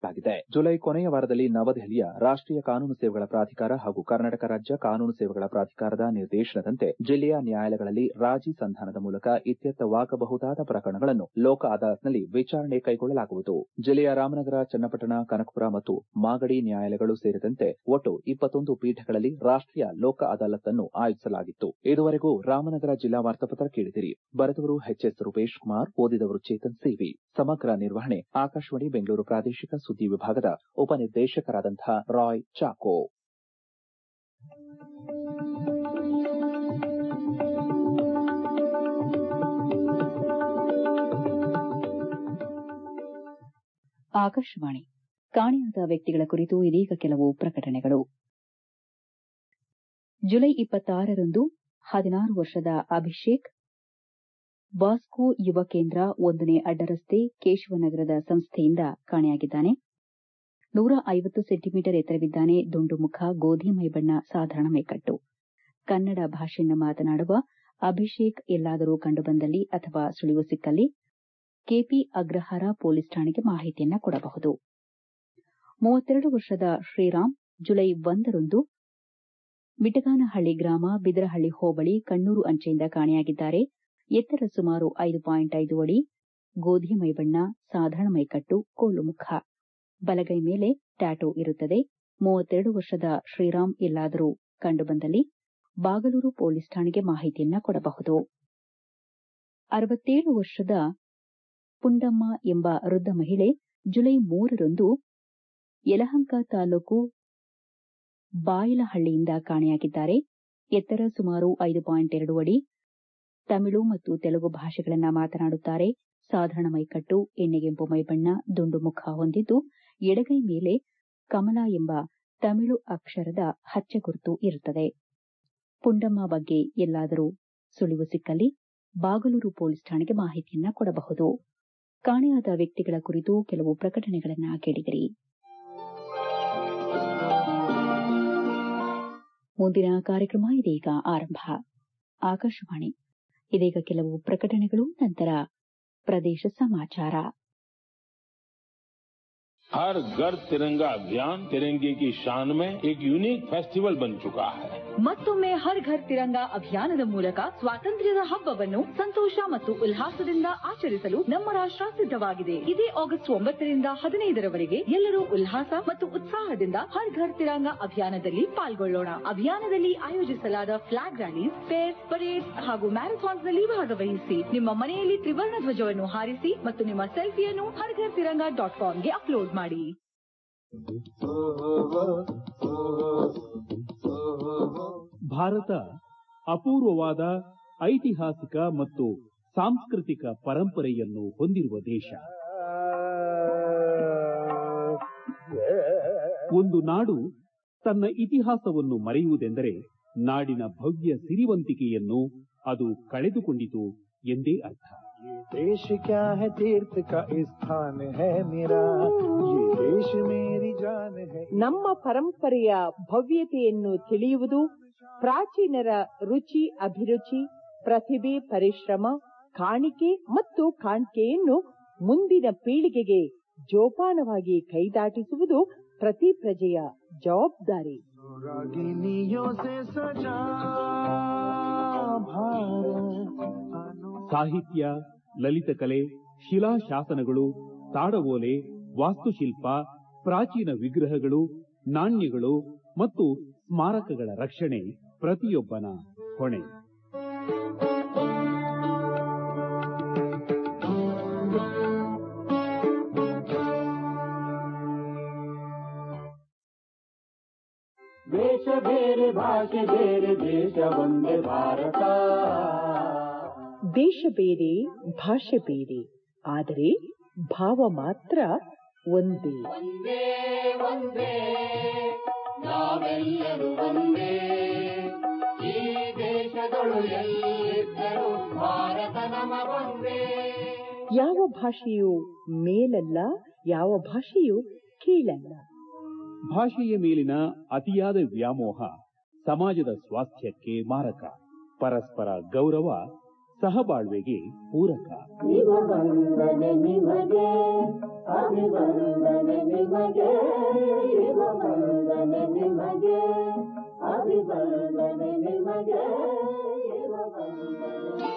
ಆಯೋಜಿಸಲಾಗಿದೆ ಜುಲೈ ಕೊನೆಯ ವಾರದಲ್ಲಿ ನವದೆಹಲಿಯ ರಾಷ್ಟೀಯ ಕಾನೂನು ಸೇವೆಗಳ ಪ್ರಾಧಿಕಾರ ಹಾಗೂ ಕರ್ನಾಟಕ ರಾಜ್ಯ ಕಾನೂನು ಸೇವೆಗಳ ಪ್ರಾಧಿಕಾರದ ನಿರ್ದೇಶನದಂತೆ ಜಿಲ್ಲೆಯ ನ್ಯಾಯಾಲಯಗಳಲ್ಲಿ ರಾಜಿ ಸಂಧಾನದ ಮೂಲಕ ಇತ್ಯರ್ಥವಾಗಬಹುದಾದ ಪ್ರಕರಣಗಳನ್ನು ಲೋಕ ಅದಾಲತ್ನಲ್ಲಿ ವಿಚಾರಣೆ ಕೈಗೊಳ್ಳಲಾಗುವುದು ಜಿಲ್ಲೆಯ ರಾಮನಗರ ಚನ್ನಪಟ್ಟಣ ಕನಕಪುರ ಮತ್ತು ಮಾಗಡಿ ನ್ಯಾಯಾಲಯಗಳು ಸೇರಿದಂತೆ ಒಟ್ಟು ಇಪ್ಪತ್ತೊಂದು ಪೀಠಗಳಲ್ಲಿ ರಾಷ್ಟೀಯ ಲೋಕ ಅದಾಲತ್ ಅನ್ನು ಆಯೋಜಿಸಲಾಗಿತ್ತು ಇದುವರೆಗೂ ರಾಮನಗರ ಜಿಲ್ಲಾ ವಾರ್ತಾಪತ್ರ ಕೇಳಿದಿರಿ ಬರೆದವರು ಎಚ್ಎಸ್ ರೂಪೇಶ್ ಕುಮಾರ್ ಓದಿದವರು ಚೇತನ್ ಸಿವಿ ಸಮಗ್ರ ನಿರ್ವಹಣೆ ಆಕಾಶವಾಣಿ ಬೆಂಗಳೂರು ಪ್ರಾದೇಶಿಕ ಸುದ್ದಿ ವಿಭಾಗದ ಉಪನಿರ್ದೇಶಕರಾದಂತಹ ರಾಯ್ ಚಾಕೋ ಆಕಾಶವಾಣಿ ಕಾಣೆಯಾದ ವ್ಯಕ್ತಿಗಳ ಕುರಿತು ಇದೀಗ ಕೆಲವು ಪ್ರಕಟಣೆಗಳು ಜುಲೈ ಇಪ್ಪತ್ತಾರರಂದು ಹದಿನಾರು ವರ್ಷದ ಅಭಿಷೇಕ್ ಬಾಸ್ಕೋ ಯುವ ಕೇಂದ್ರ ಒಂದನೇ ಅಡ್ಡರಸ್ತೆ ಕೇಶವನಗರದ ಸಂಸ್ಥೆಯಿಂದ ಕಾಣೆಯಾಗಿದ್ದಾನೆ ನೂರ ಐವತ್ತು ಸೆಂಟಿಮೀಟರ್ ಎತ್ತರವಿದ್ದಾನೆ ದುಂಡು ಮುಖ ಗೋಧಿ ಮೈಬಣ್ಣ ಸಾಧಾರಣ ಮೈಕಟ್ಟು ಕನ್ನಡ ಭಾಷೆಯನ್ನು ಮಾತನಾಡುವ ಅಭಿಷೇಕ್ ಎಲ್ಲಾದರೂ ಕಂಡುಬಂದಲ್ಲಿ ಅಥವಾ ಸುಳಿವು ಸಿಕ್ಕಲ್ಲಿ ಕೆಪಿ ಅಗ್ರಹಾರ ಪೊಲೀಸ್ ಠಾಣೆಗೆ ಮಾಹಿತಿಯನ್ನ ಕೊಡಬಹುದು ಮೂವತ್ತೆರಡು ವರ್ಷದ ಶ್ರೀರಾಮ್ ಜುಲೈ ಒಂದರಂದು ಮಿಟಗಾನಹಳ್ಳಿ ಗ್ರಾಮ ಬಿದರಹಳ್ಳಿ ಹೋಬಳಿ ಕಣ್ಣೂರು ಅಂಚೆಯಿಂದ ಕಾಣೆಯಾಗಿದ್ದಾರೆ ಎತ್ತರ ಸುಮಾರು ಐದು ಪಾಯಿಂಟ್ ಐದು ಅಡಿ ಗೋಧಿ ಮೈಬಣ್ಣ ಸಾಧಾರಣ ಮೈಕಟ್ಟು ಕೋಲು ಮುಖ ಬಲಗೈ ಮೇಲೆ ಟ್ಯಾಟೂ ಇರುತ್ತದೆ ಮೂವತ್ತೆರಡು ವರ್ಷದ ಶ್ರೀರಾಮ್ ಎಲ್ಲಾದರೂ ಕಂಡುಬಂದಲ್ಲಿ ಬಾಗಲೂರು ಪೊಲೀಸ್ ಠಾಣೆಗೆ ಮಾಹಿತಿಯನ್ನ ಕೊಡಬಹುದು ಅರವತ್ತೇಳು ವರ್ಷದ ಪುಂಡಮ್ಮ ಎಂಬ ವೃದ್ಧ ಮಹಿಳೆ ಜುಲೈ ಮೂರರಂದು ಯಲಹಂಕ ತಾಲೂಕು ಬಾಯಲಹಳ್ಳಿಯಿಂದ ಕಾಣೆಯಾಗಿದ್ದಾರೆ ಎತ್ತರ ಸುಮಾರು ಐದು ಪಾಯಿಂಟ್ ಎರಡು ಅಡಿ ತಮಿಳು ಮತ್ತು ತೆಲುಗು ಭಾಷೆಗಳನ್ನ ಮಾತನಾಡುತ್ತಾರೆ ಸಾಧಾರಣ ಮೈಕಟ್ಟು ಎಣ್ಣೆಗೆಂಪು ಮೈಬಣ್ಣ ದುಂಡು ಮುಖ ಹೊಂದಿದ್ದು ಎಡಗೈ ಮೇಲೆ ಕಮಲ ಎಂಬ ತಮಿಳು ಅಕ್ಷರದ ಹಚ್ಚೆ ಗುರುತು ಇರುತ್ತದೆ ಪುಂಡಮ್ಮ ಬಗ್ಗೆ ಎಲ್ಲಾದರೂ ಸುಳಿವು ಸಿಕ್ಕಲ್ಲಿ ಬಾಗಲೂರು ಪೊಲೀಸ್ ಠಾಣೆಗೆ ಮಾಹಿತಿಯನ್ನ ಕೊಡಬಹುದು ಕಾಣೆಯಾದ ವ್ಯಕ್ತಿಗಳ ಕುರಿತು ಕೆಲವು ಪ್ರಕಟಣೆಗಳನ್ನ ಕೇಳಿದಿರಿ ಮುಂದಿನ ಕಾರ್ಯಕ್ರಮ ಇದೀಗ ಆರಂಭ ಆಕಾಶವಾಣಿ ಇದೀಗ ಕೆಲವು ಪ್ರಕಟಣೆಗಳು ನಂತರ ಪ್ರದೇಶ ಸಮಾಚಾರ हर घर तिरंगा अभियान तिरंगे की शान में एक यूनिक फेस्टिवल बन चुका है ಮತ್ತೊಮ್ಮೆ ಹರ್ ಘರ್ ತಿರಂಗ ಅಭಿಯಾನದ ಮೂಲಕ ಸ್ವಾತಂತ್ರ್ಯದ ಹಬ್ಬವನ್ನು ಸಂತೋಷ ಮತ್ತು ಉಲ್ಲಾಸದಿಂದ ಆಚರಿಸಲು ನಮ್ಮ ರಾಷ್ಟ್ರ ಸಿದ್ಧವಾಗಿದೆ ಇದೇ ಆಗಸ್ಟ್ ಒಂಬತ್ತರಿಂದ ಹದಿನೈದರವರೆಗೆ ಎಲ್ಲರೂ ಉಲ್ಲಾಸ ಮತ್ತು ಉತ್ಸಾಹದಿಂದ ಹರ್ ಘರ್ ತಿರಂಗ ಅಭಿಯಾನದಲ್ಲಿ ಪಾಲ್ಗೊಳ್ಳೋಣ ಅಭಿಯಾನದಲ್ಲಿ ಆಯೋಜಿಸಲಾದ ಫ್ಲಾಗ್ ರ್ಯಾಲೀಸ್ ಫೇರ್ ಪರೇಡ್ ಹಾಗೂ ಮ್ಯಾರಥಾನ್ಸ್ನಲ್ಲಿ ಭಾಗವಹಿಸಿ ನಿಮ್ಮ ಮನೆಯಲ್ಲಿ ತ್ರಿವರ್ಣ ಧ್ವಜವನ್ನು ಹಾರಿಸಿ ಮತ್ತು ನಿಮ್ಮ ಸೆಲ್ಫಿಯನ್ನು ಹರ್ ಘರ್ ತಿರಂಗ ಡಾಟ್ ಕಾಮ್ಗೆ ಅಪ್ಲೋಡ್ ಮಾಡಿ ಭಾರತ ಅಪೂರ್ವವಾದ ಐತಿಹಾಸಿಕ ಮತ್ತು ಸಾಂಸ್ಕೃತಿಕ ಪರಂಪರೆಯನ್ನು ಹೊಂದಿರುವ ದೇಶ ಒಂದು ನಾಡು ತನ್ನ ಇತಿಹಾಸವನ್ನು ಮರೆಯುವುದೆಂದರೆ ನಾಡಿನ ಭವ್ಯ ಸಿರಿವಂತಿಕೆಯನ್ನು ಅದು ಕಳೆದುಕೊಂಡಿತು ಎಂದೇ ಅರ್ಥ देश क्या है तीर्थ का स्थान है मेरा ये देश मेरी जान है ನಮ್ಮ ಪರಂಪರೆಯ ಭವ್ಯತೆಯನ್ನು ತಿಳಿಯುವುದು ಪ್ರಾಚೀನರ ರುಚಿ ಅಭಿರುಚಿ ಪ್ರತಿಭೆ ಪರಿಶ್ರಮ ಕಾಣಿಕೆ ಮತ್ತು ಕಾಣ್ಕೆಯನ್ನು ಮುಂದಿನ ಪೀಳಿಗೆಗೆ ಜೋಪಾನವಾಗಿ ಕೈದಾಟಿಸುವುದು ಪ್ರತಿ ಪ್ರಜೆಯ ಜವಾಬ್ದಾರಿ रागिनियों से सजा भारत अनु ಸಾಹಿತ್ಯ ಲಲಿತಕಲೆ ಶಿಲಾಶಾಸನಗಳು ತಾಡವೋಲೆ ವಾಸ್ತುಶಿಲ್ಪ ಪ್ರಾಚೀನ ವಿಗ್ರಹಗಳು ನಾಣ್ಯಗಳು ಮತ್ತು ಸ್ಮಾರಕಗಳ ರಕ್ಷಣೆ ಪ್ರತಿಯೊಬ್ಬನ ಹೊಣೆ ವೇಷ ಬೇರೆ ಭಾಷೆ ಬೇರೆ ದೇಶ ಒಂದೇ ಭಾರತ ದೇಶ ಬೇರೆ ಭಾಷೆ ಬೇರೆ ಆದರೆ ಭಾವ ಮಾತ್ರ ಒಂದೇ ಒಂದೇ ಒಂದೇ ನಾವೆಲ್ಲರೂ ಒಂದೇ ಈ ದೇಶಗಳು ಎಲ್ಲಿದ್ದರೂ ಭಾರತ ನಮ ಒಂದೇ ಯಾವ ಭಾಷೆಯು ಮೇಲಲ್ಲ ಯಾವ ಭಾಷೆಯು ಕೀಳಲ್ಲ ಭಾಷೆಯ ಮೇಲಿನ ಅತಿಯಾದ ವ್ಯಾಮೋಹ ಸಮಾಜದ ಸ್ವಾಸ್ಥ್ಯಕ್ಕೆ ಮಾರಕ ಪರಸ್ಪರ ಗೌರವ ಸಹಬಾಳ್ವೆಗೆ ಪೂರಕ ಶಿವವಂದನೆ ನಿಮಗೆ ಅಭಿವಂದನೆ ನಿಮಗೆ ಶಿವವಂದನೆ ನಿಮಗೆ ಅಭಿವಂದನೆ ನಿಮಗೆ ಶಿವವಂದನೆ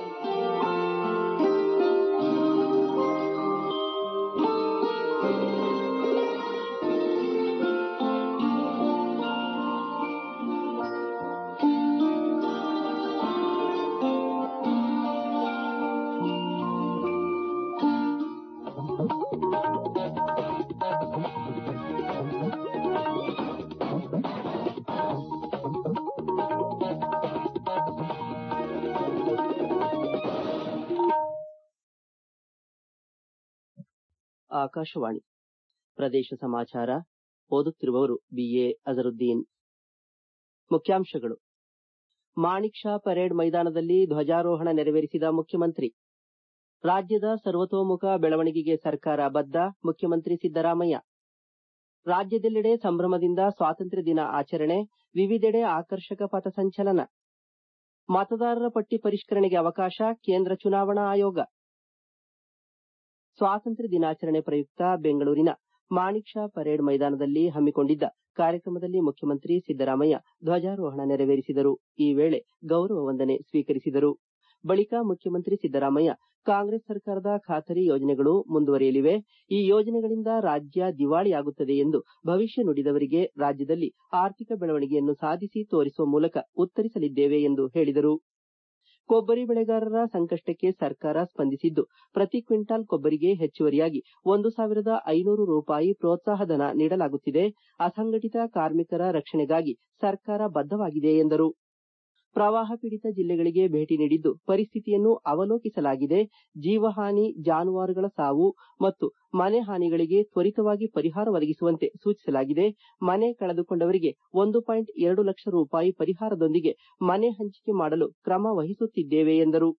ಆಕಾಶವಾಣಿ ಪ್ರದೇಶ ಸಮಾಚಾರ ಓದುತ್ತಿರುವವರು ಬಿಎ ಅಜರುದ್ದೀನ್ ಮುಖ್ಯಾಂಶಗಳು ಮಾಣಿಕ್ ಷಾ ಪರೇಡ್ ಮೈದಾನದಲ್ಲಿ ಧ್ವಜಾರೋಹಣ ನೆರವೇರಿಸಿದ ಮುಖ್ಯಮಂತ್ರಿ ರಾಜ್ಯದ ಸರ್ವತೋಮುಖ ಬೆಳವಣಿಗೆಗೆ ಸರ್ಕಾರ ಬದ್ಧ ಮುಖ್ಯಮಂತ್ರಿ ಸಿದ್ದರಾಮಯ್ಯ ರಾಜ್ಯದೆಲ್ಲೆಡೆ ಸಂಭ್ರಮದಿಂದ ಸ್ವಾತಂತ್ರ್ಯ ದಿನ ಆಚರಣೆ ವಿವಿಧೆಡೆ ಆಕರ್ಷಕ ಪಥಸಂಚಲನ ಮತದಾರರ ಪಟ್ಟಿ ಪರಿಷ್ಕರಣೆಗೆ ಅವಕಾಶ ಕೇಂದ್ರ ಚುನಾವಣಾ ಆಯೋಗ ಸ್ವಾತಂತ್ರ್ಯ ದಿನಾಚರಣೆ ಪ್ರಯುಕ್ತ ಬೆಂಗಳೂರಿನ ಮಾಣಿಕ್ ಷಾ ಪರೇಡ್ ಮೈದಾನದಲ್ಲಿ ಹಮ್ಮಿಕೊಂಡಿದ್ದ ಕಾರ್ಯಕ್ರಮದಲ್ಲಿ ಮುಖ್ಯಮಂತ್ರಿ ಸಿದ್ದರಾಮಯ್ಯ ಧ್ವಜಾರೋಹಣ ನೆರವೇರಿಸಿದರು ಈ ವೇಳೆ ಗೌರವ ವಂದನೆ ಸ್ವೀಕರಿಸಿದರು ಬಳಿಕ ಮುಖ್ಯಮಂತ್ರಿ ಸಿದ್ದರಾಮಯ್ಯ ಕಾಂಗ್ರೆಸ್ ಸರ್ಕಾರದ ಖಾತರಿ ಯೋಜನೆಗಳು ಮುಂದುವರಿಯಲಿವೆ ಈ ಯೋಜನೆಗಳಿಂದ ರಾಜ್ಯ ದಿವಾಳಿಯಾಗುತ್ತದೆ ಎಂದು ಭವಿಷ್ಯ ನುಡಿದವರಿಗೆ ರಾಜ್ಯದಲ್ಲಿ ಆರ್ಥಿಕ ಬೆಳವಣಿಗೆಯನ್ನು ಸಾಧಿಸಿ ತೋರಿಸುವ ಮೂಲಕ ಉತ್ತರಿಸಲಿದ್ದೇವೆ ಎಂದು ಹೇಳಿದರು ಕೊಬ್ಬರಿ ಬೆಳೆಗಾರರ ಸಂಕಷ್ಟಕ್ಕೆ ಸರ್ಕಾರ ಸ್ಪಂದಿಸಿದ್ದು ಪ್ರತಿ ಕ್ವಿಂಟಾಲ್ ಕೊಬ್ಬರಿಗೆ ಹೆಚ್ಚುವರಿಯಾಗಿ ಒಂದು ಸಾವಿರದ ಐನೂರು ರೂಪಾಯಿ ಪ್ರೋತ್ಸಾಹಧನ ನೀಡಲಾಗುತ್ತಿದೆ ಅಸಂಘಟಿತ ಕಾರ್ಮಿಕರ ರಕ್ಷಣೆಗಾಗಿ ಸರ್ಕಾರ ಬದ್ದವಾಗಿದೆ ಎಂದರು ಪ್ರವಾಹ ಪೀಡಿತ ಜಿಲ್ಲೆಗಳಿಗೆ ಭೇಟಿ ನೀಡಿದ್ದು ಪರಿಸ್ಥಿತಿಯನ್ನು ಅವಲೋಕಿಸಲಾಗಿದೆ ಜೀವಹಾನಿ ಜಾನುವಾರುಗಳ ಸಾವು ಮತ್ತು ಮನೆ ಹಾನಿಗಳಿಗೆ ತ್ವರಿತವಾಗಿ ಪರಿಹಾರ ಒದಗಿಸುವಂತೆ ಸೂಚಿಸಲಾಗಿದೆ ಮನೆ ಕಳೆದುಕೊಂಡವರಿಗೆ ಒಂದು ಪಾಯಿಂಟ್ ಎರಡು ಲಕ್ಷ ರೂಪಾಯಿ ಪರಿಹಾರದೊಂದಿಗೆ ಮನೆ ಹಂಚಿಕೆ ಮಾಡಲು ಕ್ರಮ ವಹಿಸುತ್ತಿದ್ದೇವೆ ಎಂದರು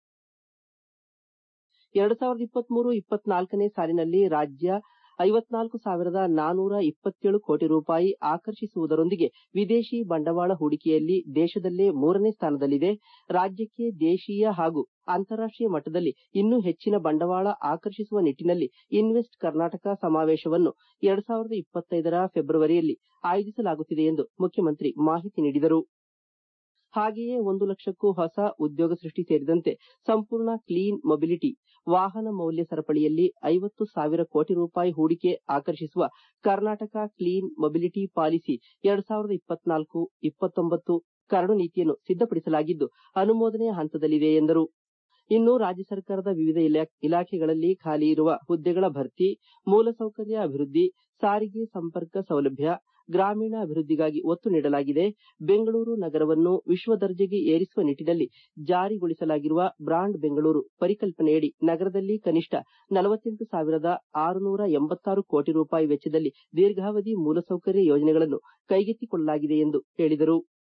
ಎರಡು ಸಾವಿರದ ಇಪ್ಪತ್ಮೂರು ಇಪ್ಪತ್ನಾಲ್ಕನೇ ಸಾಲಿನಲ್ಲಿ ರಾಜ್ಯ ಐವತ್ನಾಲ್ಕು ಸಾವಿರದ ನಾನೂರ ಇಪ್ಪತ್ತೇಳು ಕೋಟಿ ರೂಪಾಯಿ ಆಕರ್ಷಿಸುವುದರೊಂದಿಗೆ ವಿದೇಶಿ ಬಂಡವಾಳ ಹೂಡಿಕೆಯಲ್ಲಿ ದೇಶದಲ್ಲೇ ಮೂರನೇ ಸ್ಥಾನದಲ್ಲಿದೆ ರಾಜ್ಯಕ್ಕೆ ದೇಶೀಯ ಹಾಗೂ ಅಂತಾರಾಷ್ಟೀಯ ಮಟ್ಟದಲ್ಲಿ ಇನ್ನೂ ಹೆಚ್ಚಿನ ಬಂಡವಾಳ ಆಕರ್ಷಿಸುವ ನಿಟ್ಟಿನಲ್ಲಿ ಇನ್ವೆಸ್ಟ್ ಕರ್ನಾಟಕ ಸಮಾವೇಶವನ್ನು ಎರಡು ಸಾವಿರದ ಇಪ್ಪತ್ತೈದರ ಫೆಬ್ರವರಿಯಲ್ಲಿ ಆಯೋಜಿಸಲಾಗುತ್ತಿದೆ ಎಂದು ಮುಖ್ಯಮಂತ್ರಿ ಮಾಹಿತಿ ನೀಡಿದರು ಹಾಗೆಯೇ ಒಂದು ಲಕ್ಷಕ್ಕೂ ಹೊಸ ಉದ್ಯೋಗ ಸೃಷ್ಟಿ ಸೇರಿದಂತೆ ಸಂಪೂರ್ಣ ಕ್ಲೀನ್ ಮೊಬಿಲಿಟಿ ವಾಹನ ಮೌಲ್ಯ ಸರಪಳಿಯಲ್ಲಿ ಐವತ್ತು ಸಾವಿರ ಕೋಟಿ ರೂಪಾಯಿ ಹೂಡಿಕೆ ಆಕರ್ಷಿಸುವ ಕರ್ನಾಟಕ ಕ್ಲೀನ್ ಮೊಬಿಲಿಟಿ ಪಾಲಿಸಿ ಎರಡ್ ಸಾವಿರದ ಇಪ್ಪತ್ನಾಲ್ಕು ಇಪ್ಪತ್ತೊಂಬತ್ತು ಕರಡು ನೀತಿಯನ್ನು ಸಿದ್ದಪಡಿಸಲಾಗಿದ್ದು ಅನುಮೋದನೆಯ ಹಂತದಲ್ಲಿದೆ ಎಂದರು ಇನ್ನು ರಾಜ್ಯ ಸರ್ಕಾರದ ವಿವಿಧ ಇಲಾಖೆಗಳಲ್ಲಿ ಖಾಲಿ ಇರುವ ಹುದ್ದೆಗಳ ಭರ್ತಿ ಮೂಲಸೌಕರ್ಯ ಅಭಿವೃದ್ಧಿ ಸಾರಿಗೆ ಸಂಪರ್ಕ ಸೌಲಭ್ಯ ಗ್ರಾಮೀಣ ಅಭಿವೃದ್ಧಿಗಾಗಿ ಒತ್ತು ನೀಡಲಾಗಿದೆ ಬೆಂಗಳೂರು ನಗರವನ್ನು ವಿಶ್ವ ದರ್ಜೆಗೆ ಏರಿಸುವ ನಿಟ್ಟಿನಲ್ಲಿ ಜಾರಿಗೊಳಿಸಲಾಗಿರುವ ಬ್ರಾಂಡ್ ಬೆಂಗಳೂರು ಪರಿಕಲ್ಪನೆಯಡಿ ನಗರದಲ್ಲಿ ಕನಿಷ್ಠ ನಲವತ್ತೆಂಟು ಸಾವಿರದ ಆರುನೂರ ಎಂಬತ್ತಾರು ಕೋಟಿ ರೂಪಾಯಿ ವೆಚ್ಚದಲ್ಲಿ ದೀರ್ಘಾವಧಿ ಮೂಲಸೌಕರ್ಯ ಯೋಜನೆಗಳನ್ನು ಕೈಗೆತ್ತಿಕೊಳ್ಳಲಾಗಿದೆ ಎಂದು ಹೇಳಿದರು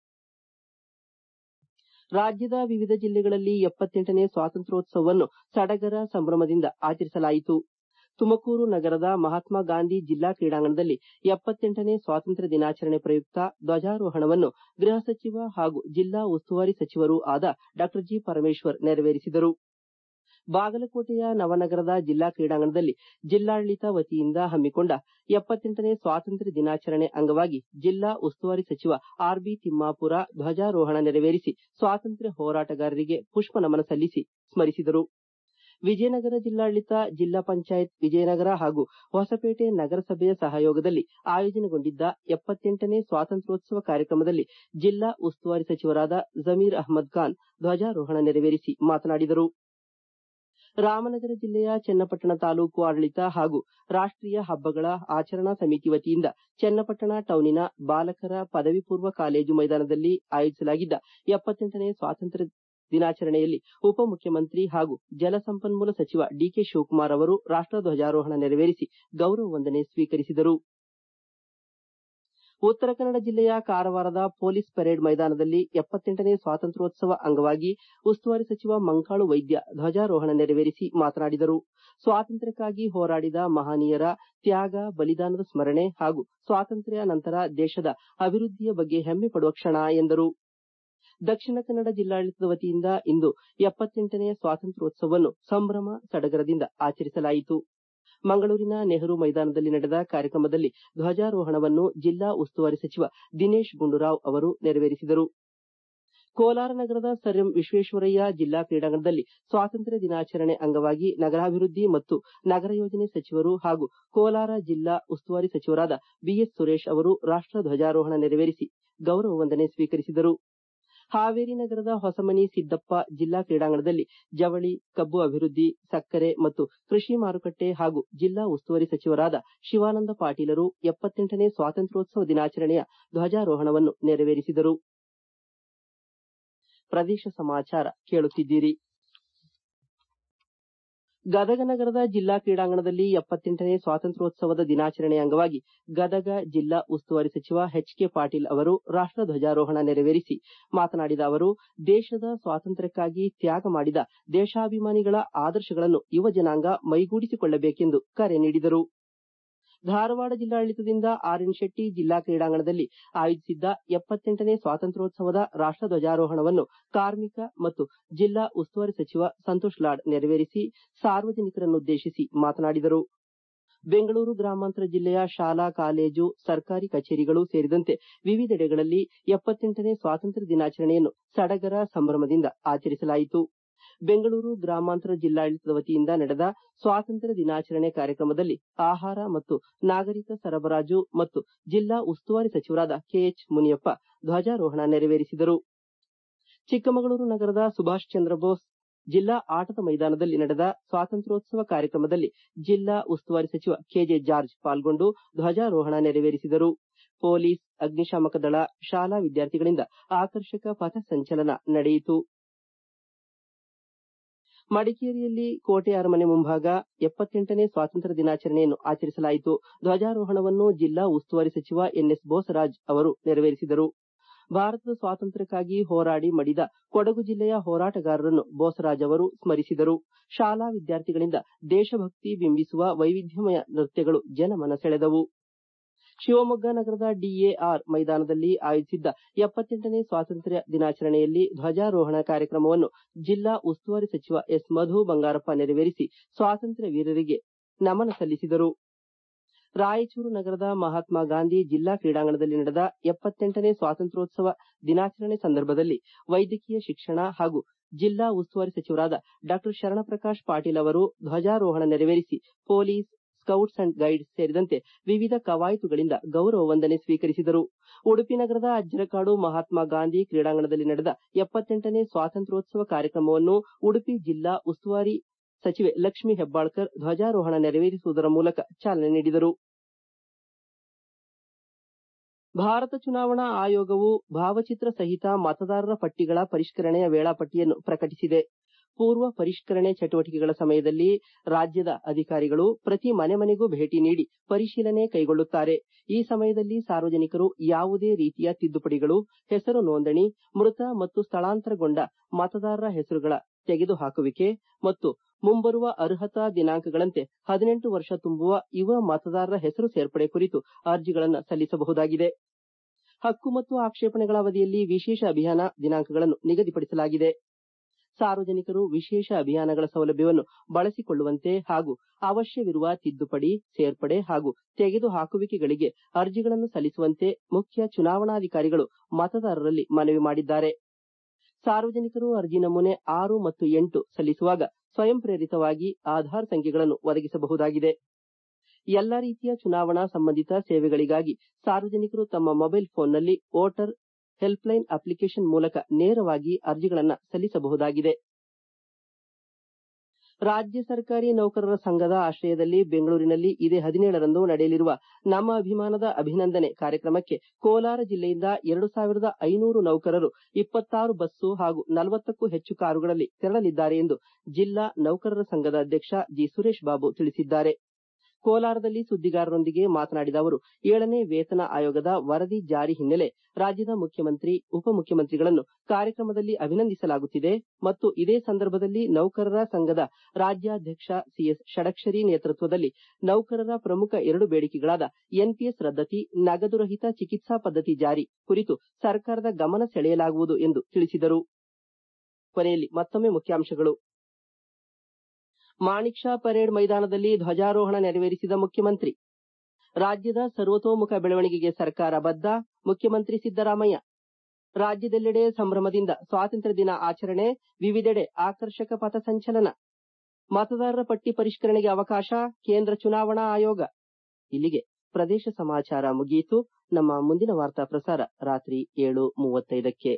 ರಾಜ್ಯದ ವಿವಿಧ ಜಿಲ್ಲೆಗಳಲ್ಲಿ ಎಪ್ಪತ್ತೆಂಟನೇ ಸ್ವಾತಂತ್ರ್ಯೋತ್ಸವವನ್ನು ಸಡಗರ ಸಂಭ್ರಮದಿಂದ ಆಚರಿಸಲಾಯಿತು ತುಮಕೂರು ನಗರದ ಮಹಾತ್ಮ ಗಾಂಧಿ ಜಿಲ್ಲಾ ಕ್ರೀಡಾಂಗಣದಲ್ಲಿ ಎಪ್ಪತ್ತೆಂಟನೇ ಸ್ವಾತಂತ್ರ್ಯ ದಿನಾಚರಣೆ ಪ್ರಯುಕ್ತ ಧ್ವಜಾರೋಹಣವನ್ನು ಗೃಹ ಸಚಿವ ಹಾಗೂ ಜಿಲ್ಲಾ ಉಸ್ತುವಾರಿ ಸಚಿವರೂ ಆದ ಡಾ ಜಿ ಪರಮೇಶ್ವರ್ ನೆರವೇರಿಸಿದರು ಬಾಗಲಕೋಟೆಯ ನವನಗರದ ಜಿಲ್ಲಾ ಕ್ರೀಡಾಂಗಣದಲ್ಲಿ ಜಿಲ್ಲಾಡಳಿತ ವತಿಯಿಂದ ಹಮ್ಮಿಕೊಂಡ ಎಪ್ಪತ್ತೆಂಟನೇ ಸ್ವಾತಂತ್ರ್ಯ ದಿನಾಚರಣೆ ಅಂಗವಾಗಿ ಜಿಲ್ಲಾ ಉಸ್ತುವಾರಿ ಸಚಿವ ಆರ್ ಬಿ ತಿಮ್ಮಾಪುರ ಧ್ವಜಾರೋಹಣ ನೆರವೇರಿಸಿ ಸ್ವಾತಂತ್ರ್ಯ ಹೋರಾಟಗಾರರಿಗೆ ಪುಷ್ಪ ನಮನ ಸಲ್ಲಿಸಿ ಸ್ಮರಿಸಿದರು ವಿಜಯನಗರ ಜಿಲ್ಲಾಡಳಿತ ಜಿಲ್ಲಾ ಪಂಚಾಯತ್ ವಿಜಯನಗರ ಹಾಗೂ ಹೊಸಪೇಟೆ ನಗರಸಭೆಯ ಸಹಯೋಗದಲ್ಲಿ ಆಯೋಜನೆಗೊಂಡಿದ್ದ ಎಪ್ಪತ್ತೆಂಟನೇ ಸ್ವಾತಂತ್ರ್ಯೋತ್ಸವ ಕಾರ್ಯಕ್ರಮದಲ್ಲಿ ಜಿಲ್ಲಾ ಉಸ್ತುವಾರಿ ಸಚಿವರಾದ ಜಮೀರ್ ಅಹ್ಮದ್ ಖಾನ್ ಧ್ವಜಾರೋಹಣ ನೆರವೇರಿಸಿ ಮಾತನಾಡಿದರು ರಾಮನಗರ ಜಿಲ್ಲೆಯ ಚನ್ನಪಟ್ಟಣ ತಾಲೂಕು ಆಡಳಿತ ಹಾಗೂ ರಾಷ್ಟೀಯ ಹಬ್ಬಗಳ ಆಚರಣಾ ಸಮಿತಿ ವತಿಯಿಂದ ಚನ್ನಪಟ್ಟಣ ಟೌನಿನ ಬಾಲಕರ ಪದವಿ ಪೂರ್ವ ಕಾಲೇಜು ಮೈದಾನದಲ್ಲಿ ಆಯೋಜಿಸಲಾಗಿದ್ದ ಎಪ್ಪತ್ತೆಂಟನೇ ಸ್ವಾತಂತ್ರ್ಯ ದಿನಾಚರಣೆಯಲ್ಲಿ ಉಪಮುಖ್ಯಮಂತ್ರಿ ಹಾಗೂ ಜಲಸಂಪನ್ಮೂಲ ಸಚಿವ ಡಿಕೆ ಶಿವಕುಮಾರ್ ಅವರು ರಾಷ್ಟ ಧ್ವಜಾರೋಹಣ ನೆರವೇರಿಸಿ ಗೌರವ ವಂದನೆ ಸ್ವೀಕರಿಸಿದರು ಉತ್ತರ ಕನ್ನಡ ಜಿಲ್ಲೆಯ ಕಾರವಾರದ ಪೊಲೀಸ್ ಪರೇಡ್ ಮೈದಾನದಲ್ಲಿ ಎಪ್ಪತ್ತೆಂಟನೇ ಸ್ವಾತಂತ್ರ್ಯೋತ್ಸವ ಅಂಗವಾಗಿ ಉಸ್ತುವಾರಿ ಸಚಿವ ಮಂಕಾಳು ವೈದ್ಯ ಧ್ವಜಾರೋಹಣ ನೆರವೇರಿಸಿ ಮಾತನಾಡಿದರು ಸ್ವಾತಂತ್ರ್ಯಕ್ಕಾಗಿ ಹೋರಾಡಿದ ಮಹನೀಯರ ತ್ಯಾಗ ಬಲಿದಾನದ ಸ್ಮರಣೆ ಹಾಗೂ ಸ್ವಾತಂತ್ರ್ಯ ನಂತರ ದೇಶದ ಅಭಿವೃದ್ಧಿಯ ಬಗ್ಗೆ ಹೆಮ್ಮೆ ಪಡುವ ಕ್ಷಣ ಎಂದರು ದಕ್ಷಿಣ ಕನ್ನಡ ಜಿಲ್ಲಾಡಳಿತದ ವತಿಯಿಂದ ಇಂದು ಎಪ್ಪತ್ತೆಂಟನೆಯ ಸ್ವಾತಂತ್ರ್ಯೋತ್ಸವವನ್ನು ಸಂಭ್ರಮ ಸಡಗರದಿಂದ ಆಚರಿಸಲಾಯಿತು ಮಂಗಳೂರಿನ ನೆಹರು ಮೈದಾನದಲ್ಲಿ ನಡೆದ ಕಾರ್ಯಕ್ರಮದಲ್ಲಿ ಧ್ವಜಾರೋಹಣವನ್ನು ಜಿಲ್ಲಾ ಉಸ್ತುವಾರಿ ಸಚಿವ ದಿನೇಶ್ ಗುಂಡೂರಾವ್ ಅವರು ನೆರವೇರಿಸಿದರು ಕೋಲಾರ ನಗರದ ಸರ್ ಎಂ ವಿಶ್ವೇಶ್ವರಯ್ಯ ಜಿಲ್ಲಾ ಕ್ರೀಡಾಂಗಣದಲ್ಲಿ ಸ್ವಾತಂತ್ರ್ಯ ದಿನಾಚರಣೆ ಅಂಗವಾಗಿ ನಗರಾಭಿವೃದ್ಧಿ ಮತ್ತು ನಗರ ಯೋಜನೆ ಸಚಿವರು ಹಾಗೂ ಕೋಲಾರ ಜಿಲ್ಲಾ ಉಸ್ತುವಾರಿ ಸಚಿವರಾದ ಬಿಎಸ್ ಸುರೇಶ್ ಅವರು ರಾಷ್ಟ ಧ್ವಜಾರೋಹಣ ನೆರವೇರಿಸಿ ಗೌರವ ವಂದನೆ ಸ್ವೀಕರಿಸಿದರು ಹಾವೇರಿ ನಗರದ ಹೊಸಮನಿ ಸಿದ್ದಪ್ಪ ಜಿಲ್ಲಾ ಕ್ರೀಡಾಂಗಣದಲ್ಲಿ ಜವಳಿ ಕಬ್ಬು ಅಭಿವೃದ್ಧಿ ಸಕ್ಕರೆ ಮತ್ತು ಕೃಷಿ ಮಾರುಕಟ್ಟೆ ಹಾಗೂ ಜಿಲ್ಲಾ ಉಸ್ತುವಾರಿ ಸಚಿವರಾದ ಶಿವಾನಂದ ಪಾಟೀಲರು ಎಪ್ಪತ್ತೆಂಟನೇ ಸ್ವಾತಂತ್ರ್ಯೋತ್ಸವ ದಿನಾಚರಣೆಯ ಧ್ವಜಾರೋಹಣವನ್ನು ನೆರವೇರಿಸಿದರು ಪ್ರದೇಶ ಸಮಾಚಾರ ಕೇಳುತ್ತಿದ್ದೀರಿ ಗದಗ ನಗರದ ಜಿಲ್ಲಾ ಕ್ರೀಡಾಂಗಣದಲ್ಲಿ ಎಪ್ಪತ್ತೆಂಟನೇ ಸ್ವಾತಂತ್ರ್ಯೋತ್ಸವದ ದಿನಾಚರಣೆ ಅಂಗವಾಗಿ ಗದಗ ಜಿಲ್ಲಾ ಉಸ್ತುವಾರಿ ಸಚಿವ ಎಚ್ ಕೆ ಪಾಟೀಲ್ ಅವರು ರಾಷ್ಟ ಧ್ವಜಾರೋಹಣ ನೆರವೇರಿಸಿ ಮಾತನಾಡಿದ ಅವರು ದೇಶದ ಸ್ವಾತಂತ್ರ್ಯಕ್ಕಾಗಿ ತ್ಯಾಗ ಮಾಡಿದ ದೇಶಾಭಿಮಾನಿಗಳ ಆದರ್ಶಗಳನ್ನು ಯುವ ಜನಾಂಗ ಮೈಗೂಡಿಸಿಕೊಳ್ಳಬೇಕೆಂದು ಕರೆ ನೀಡಿದರು ಧಾರವಾಡ ಜಿಲ್ಲಾಡಳಿತದಿಂದ ಆರ್ ಎನ್ ಶೆಟ್ಟಿ ಜಿಲ್ಲಾ ಕ್ರೀಡಾಂಗಣದಲ್ಲಿ ಆಯೋಜಿಸಿದ್ದ ಎಪ್ಪತ್ತೆಂಟನೇ ಸ್ವಾತಂತ್ರ್ಯೋತ್ಸವದ ರಾಷ್ಟ ಧ್ವಜಾರೋಹಣವನ್ನು ಕಾರ್ಮಿಕ ಮತ್ತು ಜಿಲ್ಲಾ ಉಸ್ತುವಾರಿ ಸಚಿವ ಸಂತೋಷ್ ಲಾಡ್ ನೆರವೇರಿಸಿ ಸಾರ್ವಜನಿಕರನ್ನುದ್ದೇಶಿಸಿ ಮಾತನಾಡಿದರು ಬೆಂಗಳೂರು ಗ್ರಾಮಾಂತರ ಜಿಲ್ಲೆಯ ಶಾಲಾ ಕಾಲೇಜು ಸರ್ಕಾರಿ ಕಚೇರಿಗಳು ಸೇರಿದಂತೆ ವಿವಿಧೆಡೆಗಳಲ್ಲಿ ಎಪ್ಪತ್ತೆಂಟನೇ ಸ್ವಾತಂತ್ರ್ಯ ದಿನಾಚರಣೆಯನ್ನು ಸಡಗರ ಸಂಭ್ರಮದಿಂದ ಆಚರಿಸಲಾಯಿತು ಬೆಂಗಳೂರು ಗ್ರಾಮಾಂತರ ಜಿಲ್ಲಾಡಳಿತದ ವತಿಯಿಂದ ನಡೆದ ಸ್ವಾತಂತ್ರ್ಯ ದಿನಾಚರಣೆ ಕಾರ್ಯಕ್ರಮದಲ್ಲಿ ಆಹಾರ ಮತ್ತು ನಾಗರಿಕ ಸರಬರಾಜು ಮತ್ತು ಜಿಲ್ಲಾ ಉಸ್ತುವಾರಿ ಸಚಿವರಾದ ಕೆಎಚ್ ಮುನಿಯಪ್ಪ ಧ್ವಜಾರೋಹಣ ನೆರವೇರಿಸಿದರು ಚಿಕ್ಕಮಗಳೂರು ನಗರದ ಸುಭಾಷ್ ಚಂದ್ರ ಬೋಸ್ ಜಿಲ್ಲಾ ಆಟದ ಮೈದಾನದಲ್ಲಿ ನಡೆದ ಸ್ವಾತಂತ್ರ್ಯೋತ್ಸವ ಕಾರ್ಯಕ್ರಮದಲ್ಲಿ ಜಿಲ್ಲಾ ಉಸ್ತುವಾರಿ ಸಚಿವ ಕೆಜೆ ಜಾರ್ಜ್ ಪಾಲ್ಗೊಂಡು ಧ್ವಜಾರೋಹಣ ನೆರವೇರಿಸಿದರು ಪೊಲೀಸ್ ಅಗ್ನಿಶಾಮಕ ದಳ ಶಾಲಾ ವಿದ್ಯಾರ್ಥಿಗಳಿಂದ ಆಕರ್ಷಕ ಪಥಸಂಚಲನ ನಡೆಯಿತು ಮಡಿಕೇರಿಯಲ್ಲಿ ಕೋಟೆ ಅರಮನೆ ಮುಂಭಾಗ ಎಪ್ಪತ್ತೆಂಟನೇ ಸ್ವಾತಂತ್ರ್ಯ ದಿನಾಚರಣೆಯನ್ನು ಆಚರಿಸಲಾಯಿತು ಧ್ವಜಾರೋಹಣವನ್ನು ಜಿಲ್ಲಾ ಉಸ್ತುವಾರಿ ಸಚಿವ ಎನ್ಎಸ್ ಬೋಸರಾಜ್ ಅವರು ನೆರವೇರಿಸಿದರು ಭಾರತದ ಸ್ವಾತಂತ್ರ್ಯಕ್ಕಾಗಿ ಹೋರಾಡಿ ಮಡಿದ ಕೊಡಗು ಜಿಲ್ಲೆಯ ಹೋರಾಟಗಾರರನ್ನು ಬೋಸರಾಜ್ ಅವರು ಸ್ಮರಿಸಿದರು ಶಾಲಾ ವಿದ್ಯಾರ್ಥಿಗಳಿಂದ ದೇಶಭಕ್ತಿ ಬಿಂಬಿಸುವ ವೈವಿಧ್ಯಮಯ ನೃತ್ಯಗಳು ಜನಮನ ಸೆಳೆದವು ಶಿವಮೊಗ್ಗ ನಗರದ ಡಿಎಆರ್ ಮೈದಾನದಲ್ಲಿ ಆಯೋಜಿಸಿದ್ದ ಎಪ್ಪತ್ತೆಂಟನೇ ಸ್ವಾತಂತ್ರ್ಯ ದಿನಾಚರಣೆಯಲ್ಲಿ ಧ್ವಜಾರೋಹಣ ಕಾರ್ಯಕ್ರಮವನ್ನು ಜಿಲ್ಲಾ ಉಸ್ತುವಾರಿ ಸಚಿವ ಎಸ್ ಮಧು ಬಂಗಾರಪ್ಪ ನೆರವೇರಿಸಿ ಸ್ವಾತಂತ್ರ್ಯ ವೀರರಿಗೆ ನಮನ ಸಲ್ಲಿಸಿದರು ರಾಯಚೂರು ನಗರದ ಮಹಾತ್ಮ ಗಾಂಧಿ ಜಿಲ್ಲಾ ಕ್ರೀಡಾಂಗಣದಲ್ಲಿ ನಡೆದ ಎಪ್ಪತ್ತೆಂಟನೇ ಸ್ವಾತಂತ್ರ್ಯೋತ್ಸವ ದಿನಾಚರಣೆ ಸಂದರ್ಭದಲ್ಲಿ ವೈದ್ಯಕೀಯ ಶಿಕ್ಷಣ ಹಾಗೂ ಜಿಲ್ಲಾ ಉಸ್ತುವಾರಿ ಸಚಿವರಾದ ಡಾ ಶರಣಪ್ರಕಾಶ್ ಪಾಟೀಲ್ ಅವರು ಧ್ವಜಾರೋಹಣ ನೆರವೇರಿಸಿ ಪೊಲೀಸ್ ಸ್ಕೌಟ್ಸ್ ಅಂಡ್ ಗೈಡ್ಸ್ ಸೇರಿದಂತೆ ವಿವಿಧ ಕವಾಯತುಗಳಿಂದ ಗೌರವ ವಂದನೆ ಸ್ವೀಕರಿಸಿದರು ಉಡುಪಿ ನಗರದ ಅಜ್ಜರಕಾಡು ಮಹಾತ್ಮ ಗಾಂಧಿ ಕ್ರೀಡಾಂಗಣದಲ್ಲಿ ನಡೆದ ಎಪ್ಪತ್ತೆಂಟನೇ ಸ್ವಾತಂತ್ರ್ಯೋತ್ಸವ ಕಾರ್ಯಕ್ರಮವನ್ನು ಉಡುಪಿ ಜಿಲ್ಲಾ ಉಸ್ತುವಾರಿ ಸಚಿವೆ ಲಕ್ಷ್ಮೀ ಹೆಬ್ಬಾಳ್ಕರ್ ಧ್ವಜಾರೋಹಣ ನೆರವೇರಿಸುವುದರ ಮೂಲಕ ಚಾಲನೆ ನೀಡಿದರು ಭಾರತ ಚುನಾವಣಾ ಆಯೋಗವು ಭಾವಚಿತ್ರ ಸಹಿತ ಮತದಾರರ ಪಟ್ಟಿಗಳ ಪರಿಷ್ಕರಣೆಯ ವೇಳಾಪಟ್ಟಿಯನ್ನು ಪ್ರಕಟಿಸಿದೆ ಪೂರ್ವ ಪರಿಷ್ಕರಣೆ ಚಟುವಟಿಕೆಗಳ ಸಮಯದಲ್ಲಿ ರಾಜ್ಯದ ಅಧಿಕಾರಿಗಳು ಪ್ರತಿ ಮನೆ ಮನೆಗೂ ಭೇಟಿ ನೀಡಿ ಪರಿಶೀಲನೆ ಕೈಗೊಳ್ಳುತ್ತಾರೆ ಈ ಸಮಯದಲ್ಲಿ ಸಾರ್ವಜನಿಕರು ಯಾವುದೇ ರೀತಿಯ ತಿದ್ದುಪಡಿಗಳು ಹೆಸರು ನೋಂದಣಿ ಮೃತ ಮತ್ತು ಸ್ಥಳಾಂತರಗೊಂಡ ಮತದಾರರ ಹೆಸರುಗಳ ತೆಗೆದುಹಾಕುವಿಕೆ ಮತ್ತು ಮುಂಬರುವ ಅರ್ಹತಾ ದಿನಾಂಕಗಳಂತೆ ಹದಿನೆಂಟು ವರ್ಷ ತುಂಬುವ ಯುವ ಮತದಾರರ ಹೆಸರು ಸೇರ್ಪಡೆ ಕುರಿತು ಅರ್ಜಿಗಳನ್ನು ಸಲ್ಲಿಸಬಹುದಾಗಿದೆ ಹಕ್ಕು ಮತ್ತು ಆಕ್ಷೇಪಣೆಗಳ ಅವಧಿಯಲ್ಲಿ ವಿಶೇಷ ಅಭಿಯಾನ ದಿನಾಂಕಗಳನ್ನು ನಿಗದಿಪಡಿಸಲಾಗಿದೆ ಸಾರ್ವಜನಿಕರು ವಿಶೇಷ ಅಭಿಯಾನಗಳ ಸೌಲಭ್ಯವನ್ನು ಬಳಸಿಕೊಳ್ಳುವಂತೆ ಹಾಗೂ ಅವಶ್ಯವಿರುವ ತಿದ್ದುಪಡಿ ಸೇರ್ಪಡೆ ಹಾಗೂ ತೆಗೆದುಹಾಕುವಿಕೆಗಳಿಗೆ ಅರ್ಜಿಗಳನ್ನು ಸಲ್ಲಿಸುವಂತೆ ಮುಖ್ಯ ಚುನಾವಣಾಧಿಕಾರಿಗಳು ಮತದಾರರಲ್ಲಿ ಮನವಿ ಮಾಡಿದ್ದಾರೆ ಸಾರ್ವಜನಿಕರು ಅರ್ಜಿ ನಮೂನೆ ಆರು ಮತ್ತು ಎಂಟು ಸಲ್ಲಿಸುವಾಗ ಸ್ವಯಂ ಪ್ರೇರಿತವಾಗಿ ಆಧಾರ್ ಸಂಖ್ಯೆಗಳನ್ನು ಒದಗಿಸಬಹುದಾಗಿದೆ ಎಲ್ಲಾ ರೀತಿಯ ಚುನಾವಣಾ ಸಂಬಂಧಿತ ಸೇವೆಗಳಿಗಾಗಿ ಸಾರ್ವಜನಿಕರು ತಮ್ಮ ಮೊಬೈಲ್ ಫೋನ್ನಲ್ಲಿ ವೋಟರ್ ಹೆಲ್ಪ್ಲೈನ್ ಅಪ್ಲಿಕೇಶನ್ ಮೂಲಕ ನೇರವಾಗಿ ಅರ್ಜಿಗಳನ್ನು ಸಲ್ಲಿಸಬಹುದಾಗಿದೆ ರಾಜ್ಯ ಸರ್ಕಾರಿ ನೌಕರರ ಸಂಘದ ಆಶ್ರಯದಲ್ಲಿ ಬೆಂಗಳೂರಿನಲ್ಲಿ ಇದೇ ಹದಿನೇಳರಂದು ನಡೆಯಲಿರುವ ನಮ್ಮ ಅಭಿಮಾನದ ಅಭಿನಂದನೆ ಕಾರ್ಯಕ್ರಮಕ್ಕೆ ಕೋಲಾರ ಜಿಲ್ಲೆಯಿಂದ ಎರಡು ಸಾವಿರದ ಐನೂರು ನೌಕರರು ಇಪ್ಪತ್ತಾರು ಬಸ್ಸು ಹಾಗೂ ನಲವತ್ತಕ್ಕೂ ಹೆಚ್ಚು ಕಾರುಗಳಲ್ಲಿ ತೆರಳಲಿದ್ದಾರೆ ಎಂದು ಜಿಲ್ಲಾ ನೌಕರರ ಸಂಘದ ಅಧ್ಯಕ್ಷ ಜಿ ಸುರೇಶ್ ಬಾಬು ತಿಳಿಸಿದ್ದಾರೆ ಕೋಲಾರದಲ್ಲಿ ಸುದ್ದಿಗಾರರೊಂದಿಗೆ ಮಾತನಾಡಿದ ಅವರು ಏಳನೇ ವೇತನ ಆಯೋಗದ ವರದಿ ಜಾರಿ ಹಿನ್ನೆಲೆ ರಾಜ್ಯದ ಮುಖ್ಯಮಂತ್ರಿ ಉಪಮುಖ್ಯಮಂತ್ರಿಗಳನ್ನು ಕಾರ್ಯಕ್ರಮದಲ್ಲಿ ಅಭಿನಂದಿಸಲಾಗುತ್ತಿದೆ ಮತ್ತು ಇದೇ ಸಂದರ್ಭದಲ್ಲಿ ನೌಕರರ ಸಂಘದ ರಾಜ್ಯಾಧ್ಯಕ್ಷ ಸಿಎಸ್ ಷಡಕ್ಷರಿ ನೇತೃತ್ವದಲ್ಲಿ ನೌಕರರ ಪ್ರಮುಖ ಎರಡು ಬೇಡಿಕೆಗಳಾದ ಎನ್ಪಿಎಸ್ ರದ್ದತಿ ನಗದು ರಹಿತ ಚಿಕಿತ್ಸಾ ಪದ್ಧತಿ ಜಾರಿ ಕುರಿತು ಸರ್ಕಾರದ ಗಮನ ಸೆಳೆಯಲಾಗುವುದು ಎಂದು ತಿಳಿಸಿದರು ಕೊನೆಯಲ್ಲಿ ಮತ್ತೊಮ್ಮೆ ಮುಖ್ಯಾಂಶಗಳು ಮಾಣಿಕ್ ಶಾ ಪರೇಡ್ ಮೈದಾನದಲ್ಲಿ ಧ್ವಜಾರೋಹಣ ನೆರವೇರಿಸಿದ ಮುಖ್ಯಮಂತ್ರಿ ರಾಜ್ಯದ ಸರ್ವತೋಮುಖ ಬೆಳವಣಿಗೆಗೆ ಸರ್ಕಾರ ಬದ್ಧ ಮುಖ್ಯಮಂತ್ರಿ ಸಿದ್ದರಾಮಯ್ಯ ರಾಜ್ಯದೆಲ್ಲೆಡೆ ಸಂಭ್ರಮದಿಂದ ಸ್ವಾತಂತ್ರ್ಯ ದಿನ ಆಚರಣೆ ವಿವಿಧೆಡೆ ಆಕರ್ಷಕ ಪಥಸಂಚಲನ ಮತದಾರರ ಪಟ್ಟಿ ಪರಿಷ್ಕರಣೆಗೆ ಅವಕಾಶ ಕೇಂದ್ರ ಚುನಾವಣಾ ಆಯೋಗ ಇಲ್ಲಿಗೆ ಪ್ರದೇಶ ಸಮಾಚಾರ ಮುಗಿಯಿತು ನಮ್ಮ ಮುಂದಿನ ವಾರ್ತಾ ಪ್ರಸಾರ ರಾತ್ರಿ ಏಳು ಮೂವತ್ತೈದಕ್ಕೆ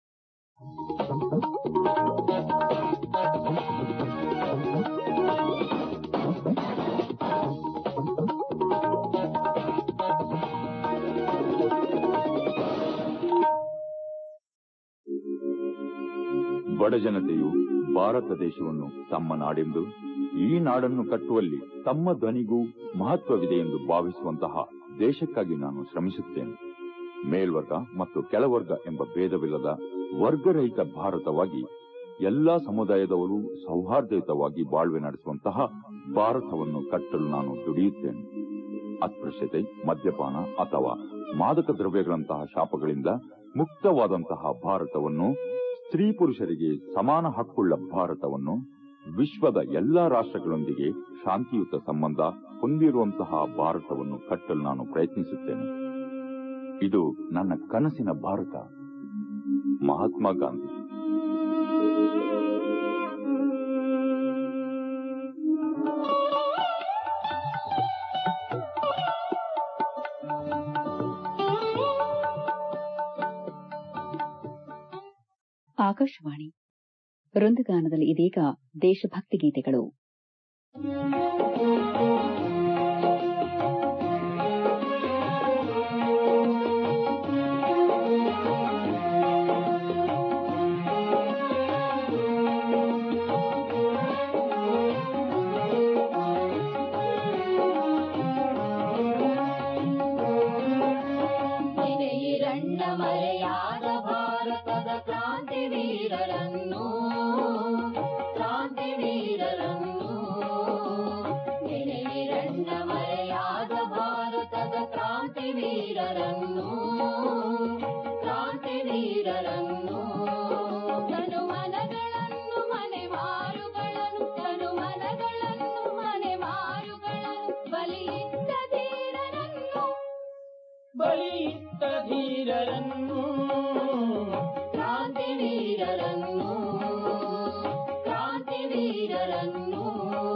ಬಡ ಜನತೆಯು ಭಾರತ ದೇಶವನ್ನು ತಮ್ಮ ನಾಡೆಂದು ಈ ನಾಡನ್ನು ಕಟ್ಟುವಲ್ಲಿ ತಮ್ಮ ಧ್ವನಿಗೂ ಮಹತ್ವವಿದೆ ಎಂದು ಭಾವಿಸುವಂತಹ ದೇಶಕ್ಕಾಗಿ ನಾನು ಶ್ರಮಿಸುತ್ತೇನೆ ಮೇಲ್ವರ್ಗ ಮತ್ತು ಕೆಳವರ್ಗ ಎಂಬ ಭೇದವಿಲ್ಲದ ವರ್ಗರಹಿತ ಭಾರತವಾಗಿ ಎಲ್ಲಾ ಸಮುದಾಯದವರು ಸೌಹಾರ್ದಯುತವಾಗಿ ಬಾಳ್ವೆ ನಡೆಸುವಂತಹ ಭಾರತವನ್ನು ಕಟ್ಟಲು ನಾನು ದುಡಿಯುತ್ತೇನೆ ಅಸ್ಪೃಶ್ಯತೆ ಮದ್ಯಪಾನ ಅಥವಾ ಮಾದಕ ದ್ರವ್ಯಗಳಂತಹ ಶಾಪಗಳಿಂದ ಮುಕ್ತವಾದಂತಹ ಭಾರತವನ್ನು ಸ್ತ್ರೀ ಪುರುಷರಿಗೆ ಸಮಾನ ಹಕ್ಕುಳ್ಳ ಭಾರತವನ್ನು ವಿಶ್ವದ ಎಲ್ಲಾ ರಾಷ್ಟ್ರಗಳೊಂದಿಗೆ ಶಾಂತಿಯುತ ಸಂಬಂಧ ಹೊಂದಿರುವಂತಹ ಭಾರತವನ್ನು ಕಟ್ಟಲು ನಾನು ಪ್ರಯತ್ನಿಸುತ್ತೇನೆ ಇದು ನನ್ನ ಕನಸಿನ ಭಾರತ ಮಹಾತ್ಮ ಗಾಂಧಿ ಆಕಾಶವಾಣಿ ವೃಂದಗಾನದಲ್ಲಿ ಇದೀಗ ದೇಶಭಕ್ತಿ ಗೀತೆಗಳು ನೆನೆಯಿರಣ್ಣ ಮರೆಯಾದ ಭಾರತದ ಕ್ರಾಂತಿ ವೀರರನ್ನು ಕ್ರಾಂತಿ ವೀರರನ್ನು ನೆನೆಯಿರಣ್ಣ ಮರೆಯಾದ ಭಾರತದ ಕ್ರಾಂತಿ ವೀರರನ್ನು ಕ್ರಾಂತಿ ವೀರರನ್ನು ತನು ಮನಗಳನ್ನು ಮನೆ ಮಾರುಗಳನ್ನು ತನು ಮನಗಳನ್ನು ಮನೆ ಮಾರುಗಳನ್ನು ಬಲಿಯಿದ್ದ ಧೀರರನ್ನು ಬಲಿಯಿತ್ತ ಧೀರರನ್ನು ಕ್ರಾಂತಿ ವೀರರನ್ನು ಕ್ರಾಂತಿ ವೀರರನ್ನು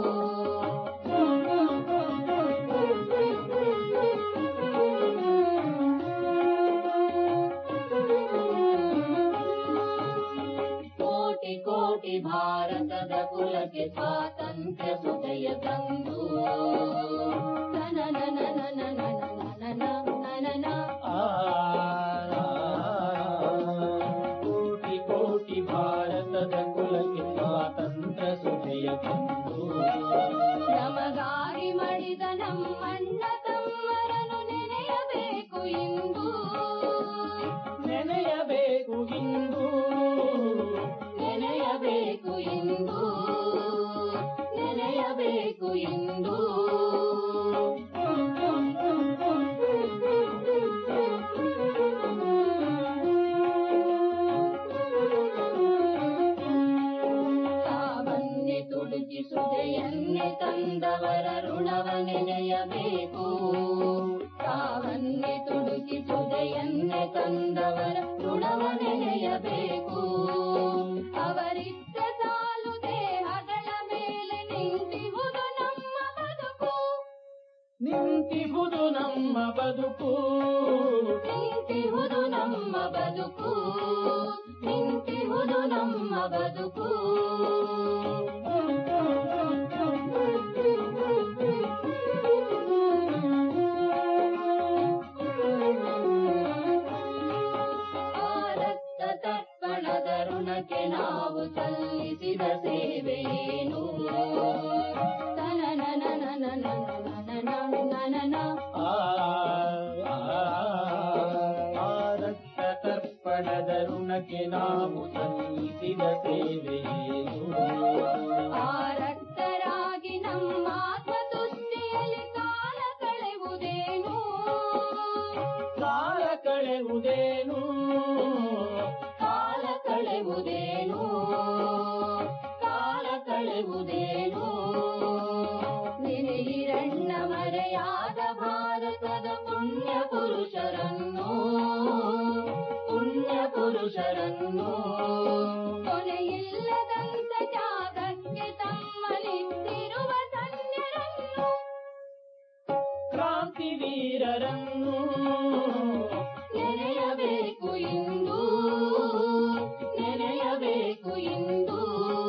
ಕೋಟಿ ಕೋಟಿ ಭಾರತದ ಕುಲಕ್ಕೆ ಸ್ವಾತಂತ್ರ್ಯ ಸುದಯ ತಂದು ಕೋಟಿ ಕೋಟಿ ಭಾರತದ ಕುಲಕ್ಕೆ ಸ್ವಾತಂತ್ರ್ಯ ಸುಜಯ ತಂದು ನಮಗಾಗಿ ಮಡಿದ ನಮ್ಮಣ್ಣ ತಮ್ಮರನ್ನು ನೆನೆಯಬೇಕು ಇಂದು ನೆನೆಯಬೇಕು ಇಂದು ನೆನೆಯಬೇಕು ಇಂದು ನೆನೆಯಬೇಕು ಇಂದು ಸಾವನ್ನೇ ತುಡುಕಿ ಸುದೆಯನ್ನೇ ತಂದವರ ಋಣವ ನೆನೆಯಬೇಕು ಸಾವನ್ನೇ ತುಡುಕಿ ಸುದೆಯನ್ನೇ ತಂದವರ ಋಣವ ನೆನೆಯಬೇಕು ಅವರಿದ್ದ ಸಾಲು ದೇಹಗಳ ಮೇಲೆ ನಿಂತಿಹುದು ನಮ್ಮ ಬದುಕು ನಿಂತಿಹುದು ನಮ್ಮ ಬದುಕು ನಿಂತಿಹುದು ನಮ್ಮ ಬದುಕು ನಿಂತಿಹುದು ನಮ್ಮ ಬದುಕು ಭಾರತ ತರ್ಪಣದ ಋಣಕ್ಕೆ ನಾವು ಸಲ್ಲಿಸಿದ ಸೇವೆಯೇನು ತನನನನನನನನನ ನನ ಆ ಆ ರಕ್ತ ತರ್ಪಣದ ಋಣಕ್ಕೆ ನಾವು ಸಲ್ಲಿಸಿದ ಸೇವೆಯೇನು ಆ ರಕ್ತರಾಗಿ ನಮ್ಮ ಆತ್ಮತುಷ್ಟಿಯಲ್ಲಿ ಕಾಲ ಕಳೆಯುವುದೇನು ಕಾಲ ಕಳೆಯುವುದೇನು ಕಾಲ ಕಳೆಯುವುದೇನು ಕಾಲ ಕಳೆಯುವುದೇನು ನೆನೆಯಿರಣ್ಣ ಮರೆಯಾದ ಭಾರತದ ಪುಣ್ಯ ಪುರುಷರನ್ನು ಪುಣ್ಯ ಪುರುಷರನ್ನು ಕೊನೆಯಿಲ್ಲದಂತ ತ್ಯಾಗಕ್ಕೆ ತಮ್ಮಲಿಟ್ಟಿರುವ ಧನ್ಯರನ್ನು ಕ್ರಾಂತಿ ವೀರರನ್ನು ನೆನೆಯಬೇಕು ಇಂದು ನೆನೆಯಬೇಕು ಇಂದು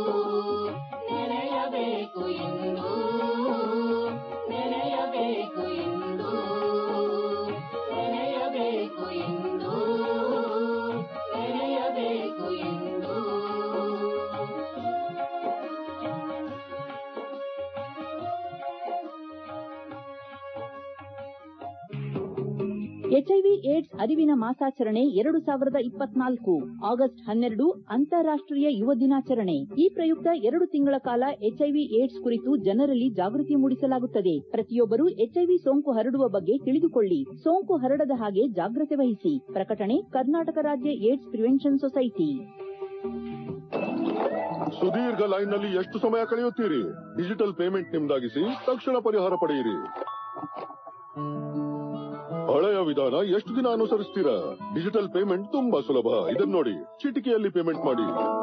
ನೆನೆಯಬೇಕು ಇಂದು ನೆನೆಯಬೇಕು ಇಂದು ನೆನೆಯಬೇಕು ಇಂದು ನೆನೆಯಬೇಕು ಇಂದು ಎಚ್ಐವಿ ಏಡ್ಸ್ ಅರಿವಿನ ಮಾಸಾಚರಣೆ ಎರಡು ಸಾವಿರದ ಇಪ್ಪತ್ನಾಲ್ಕು ಆಗಸ್ಟ್ ಹನ್ನೆರಡು ಅಂತಾರಾಷ್ಟೀಯ ಯುವ ದಿನಾಚರಣೆ ಈ ಪ್ರಯುಕ್ತ ಎರಡು ತಿಂಗಳ ಕಾಲ ಎಚ್ಐವಿ ಏಡ್ಸ್ ಕುರಿತು ಜನರಲ್ಲಿ ಜಾಗೃತಿ ಮೂಡಿಸಲಾಗುತ್ತದೆ ಪ್ರತಿಯೊಬ್ಬರು ಎಚ್ಐವಿ ಸೋಂಕು ಹರಡುವ ಬಗ್ಗೆ ತಿಳಿದುಕೊಳ್ಳಿ ಸೋಂಕು ಹರಡದ ಹಾಗೆ ಜಾಗ್ರತೆ ವಹಿಸಿ ಪ್ರಕಟಣೆ ಕರ್ನಾಟಕ ರಾಜ್ಯ ಏಡ್ಸ್ ಪ್ರಿವೆನ್ಷನ್ ಸೊಸೈಟಿ ಸುದೀರ್ಘ ಲೈನ್ನಲ್ಲಿ ಎಷ್ಟು ಸಮಯ ಕಳೆಯುತ್ತೀರಿ ಡಿಜಿಟಲ್ ಪೇಮೆಂಟ್ ನಿಮ್ದಾಗಿಸಿ ತಕ್ಷಣ ಪರಿಹಾರ ಪಡೆಯಿರಿ ಹಳೆಯ ವಿಧಾನ ಎಷ್ಟು ದಿನ ಅನುಸರಿಸ್ತೀರಾ ಡಿಜಿಟಲ್ ಪೇಮೆಂಟ್ ತುಂಬಾ ಸುಲಭ ಇದನ್ನ ನೋಡಿ ಚಿಟಿಕೆಯಲ್ಲಿ ಪೇಮೆಂಟ್ ಮಾಡಿ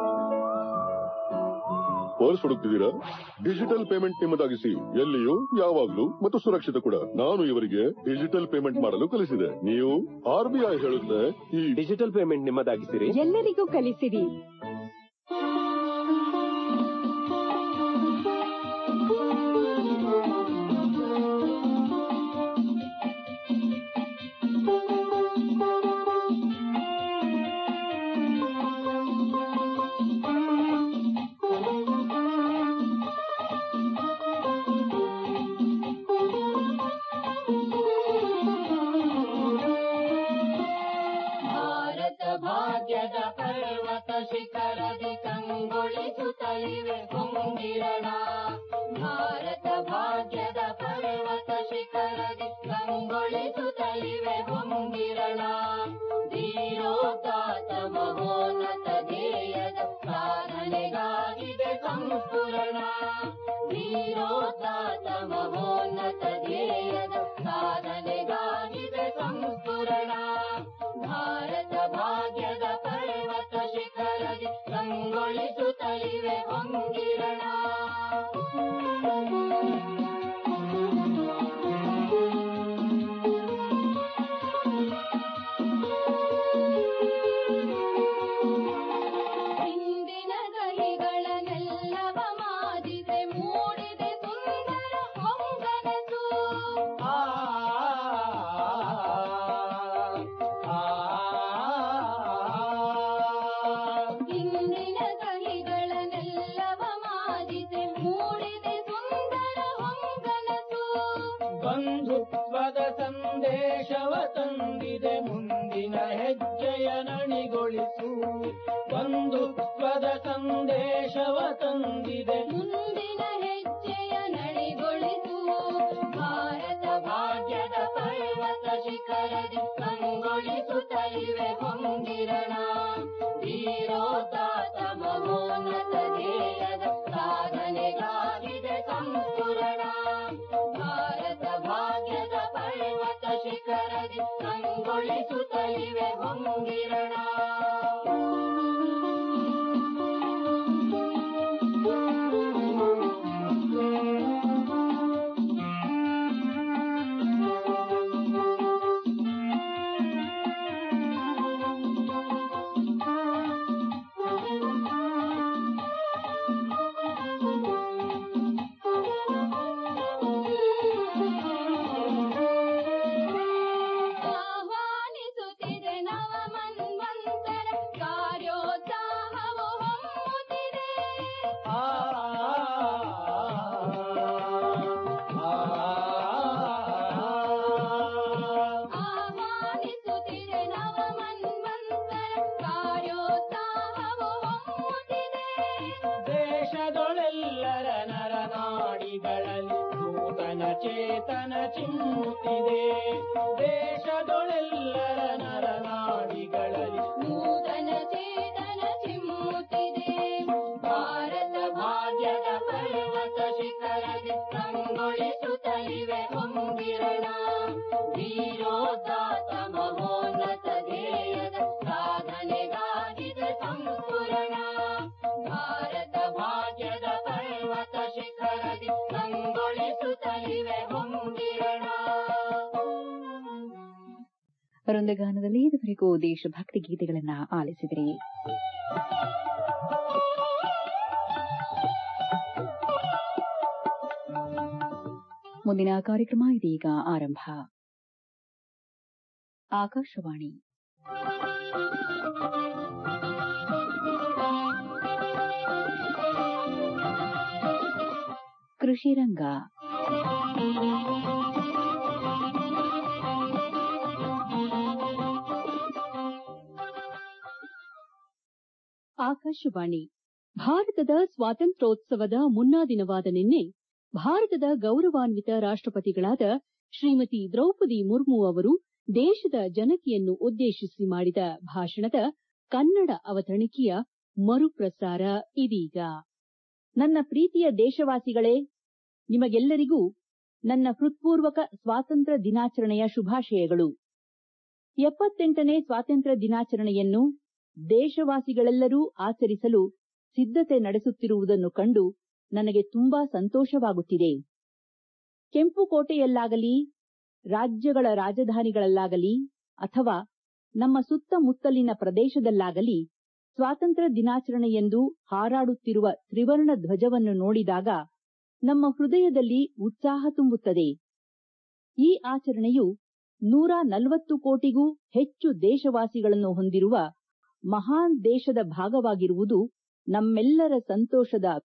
ಪರ್ಸ್ ಹುಡುಕ್ತಿದ್ದೀರಾ ಡಿಜಿಟಲ್ ಪೇಮೆಂಟ್ ನಿಮ್ಮದಾಗಿಸಿ ಎಲ್ಲಿಯೂ ಯಾವಾಗ್ಲೂ ಮತ್ತು ಸುರಕ್ಷಿತ ಕೂಡ ನಾನು ಇವರಿಗೆ ಡಿಜಿಟಲ್ ಪೇಮೆಂಟ್ ಮಾಡಲು ಕಲಿಸಿದೆ ನೀವು ಆರ್ ಬಿ ಐ ಹೇಳುತ್ತೆ ಈ ಡಿಜಿಟಲ್ ಪೇಮೆಂಟ್ ನಿಮ್ಮದಾಗಿಸಿರಿ ಎಲ್ಲರಿಗೂ ಕಲಿಸಿರಿ ಭಾರತ ಭಾಗ್ಯದ ಪರ್ವತ ಶಿಖರದಿ ಕಂಗೊಳಿಸುತ್ತಲಿವೆ ಹೊಂದಿರಣ ಭಾರತ ಭಾಗ್ಯದ ಪರ್ವತ ಶಿಖರದಿ ಕಂಗೊಳಿಸುತ್ತಲಿವೆ ಹೊಂದಿರಣ ಧೀರೋದಾತ ಮಹೋನ್ನತ ಧ್ಯೇಯದ ಸಾಧನೆಗಾಗಿದೆ ಸಂಸ್ಫುರಣ ಧೀರೋದಾತ ಮಹೋನ್ನತ ಧ್ಯೇಯದ ಸಾಧನೆಗಾಗಿದೆ ಸಂಸ್ಫುರಣ ಭಾರತ ಭಾಗ್ಯದ ಪರ್ವತ ಶಿಖರದಿ ಕಂಗೊಳಿಸುತ್ತಲಿವೆ ಹೊಂಗಿರಣ ಹಿಂದಿನ ಗಹಿಗಳನ್ನೆಲ್ಲವ ಮಾದಿದೆ ಮೂಡಿದೆ ಸುಂದರ ಹೊಂಗನಸು ಹಿಂದಿನ ಗಹಿಗಳನ್ನೆಲ್ಲವ ಮಾದಿದೆ ಮೂಡಿದೆ ಸುಂದರ ಹೊಂಗನಸು ಬಂಧುತ್ವದ ಸಂದೇಶವ ತಂದಿದೆ ಮುಂದಿನ ಹೆಜ್ಜೆಯ ನಣಿಗೊಳಿಸು ಬಂಧುತ್ವದ ಸಂದೇಶವ ತಂದಿದೆ ಮುಂದಿನ ಹೆಜ್ಜೆಯ ನಡಿಗೊಳಿಸು ಭಾರತ ಭಾಗ್ಯದ ಪರ್ವತ ಶಿಖರದಿ ಕಂಗೊಳಿಸುತ್ತಲಿವೆ ಹೊಂದಿರಣ ಧೀರೋದಾತ ಮಹೋನ್ನತ ಧ್ಯೇಯದ ಸಾಧನೆಗಾಗಿದೆ ಸಂಸ್ಫುರಣ ಭಾರತ ಭಾಗ್ಯದ ಪರ್ವತ ಶಿಖರದಿ ಕಂಗೊಳಿಸುತ್ತಲಿವೆ ಹೊಂದಿರಣ ಆಹ್ವಾನಿಸುತ್ತಿದೆ ನವ ಮನ್ವಂತರ ಚೇತನ ಚಿಮ್ಮುತ್ತಿದೆ ದೇಶದೊಳೆಲ್ಲರ ನರನಾಡಿಗಳಲ್ಲಿ ನೂತನ ಚೇತನ ಚಿಮ್ಮುತ್ತಿದೆ ಭಾರತ ಭಾಗ್ಯದ ಪರ್ವತ ಶಿಖರದಿ ಕಂಗೊಳಿಸುತ್ತಲಿವೆ ಹೊಂದಿರಣ ಧೀರೋದಾತ ಮಹೋನ್ನತ ಧ್ಯೇಯದ ಸಾಧನೆಗಾಗಿದೆ ಸಂಸ್ಫುರಣ ಭಾರತ ಭಾಗ್ಯದ ಪರ್ವತ ಶಿಖರದಿ ಕಂಗೊಳಿಸುತ್ತಲಿವೆ ಹೊಂದಿರಣ ವೃಂದಗಾನದಲ್ಲಿ ಇದುವರೆಗೂ ದೇಶಭಕ್ತಿ ಗೀತೆಗಳನ್ನ ಆಲಿಸಿದಿರಿ ಮುಂದಿನ ಕಾರ್ಯಕ್ರಮ ಇದೀಗ ಆರಂಭ ಆಕಾಶವಾಣಿ ಕೃಷಿ ರಂಗ ಆಕಾಶವಾಣಿ ಭಾರತದ ಸ್ವಾತಂತ್ರ್ಯೋತ್ಸವದ ಮುನ್ನಾ ದಿನವಾದ ನಿನ್ನೆ ಭಾರತದ ಗೌರವಾನ್ವಿತ ರಾಷ್ಟಪತಿಗಳಾದ ಶ್ರೀಮತಿ ದ್ರೌಪದಿ ಮುರ್ಮು ಅವರು ದೇಶದ ಜನತೆಯನ್ನು ಉದ್ದೇಶಿಸಿ ಮಾಡಿದ ಭಾಷಣದ ಕನ್ನಡ ಅವತರಣಿಕೆಯ ಮರುಪ್ರಸಾರ ಇದೀಗ ನನ್ನ ಪ್ರೀತಿಯ ದೇಶವಾಸಿಗಳೇ ನಿಮಗೆಲ್ಲರಿಗೂ ನನ್ನ ಹೃತ್ಪೂರ್ವಕ ಸ್ವಾತಂತ್ರ್ಯ ದಿನಾಚರಣೆಯ ಶುಭಾಶಯಗಳು ಎಪ್ಪತ್ತೆಂಟನೇ ಸ್ವಾತಂತ್ರ್ಯ ದಿನಾಚರಣೆಯನ್ನು ದೇಶವಾಸಿಗಳೆಲ್ಲರೂ ಆಚರಿಸಲು ಸಿದ್ಧತೆ ನಡೆಸುತ್ತಿರುವುದನ್ನು ಕಂಡು ನನಗೆ ತುಂಬಾ ಸಂತೋಷವಾಗುತ್ತಿದೆ ಕೆಂಪುಕೋಟೆಯಲ್ಲಾಗಲಿ ರಾಜ್ಯಗಳ ರಾಜಧಾನಿಗಳಲ್ಲಾಗಲಿ ಅಥವಾ ನಮ್ಮ ಸುತ್ತಮುತ್ತಲಿನ ಪ್ರದೇಶದಲ್ಲಾಗಲಿ ಸ್ವಾತಂತ್ರ್ಯ ದಿನಾಚರಣೆಯೆಂದು ಹಾರಾಡುತ್ತಿರುವ ತ್ರಿವರ್ಣ ಧ್ವಜವನ್ನು ನೋಡಿದಾಗ ನಮ್ಮ ಹೃದಯದಲ್ಲಿ ಉತ್ಸಾಹ ತುಂಬುತ್ತದೆ ಈ ಆಚರಣೆಯು ನೂರ ನಲವತ್ತು ಕೋಟಿಗೂ ಹೆಚ್ಚು ದೇಶವಾಸಿಗಳನ್ನು ಹೊಂದಿರುವ ಮಹಾನ್ ದೇಶದ ಭಾಗವಾಗಿರುವುದು ನಮ್ಮೆಲ್ಲರ ಸಂತೋಷದ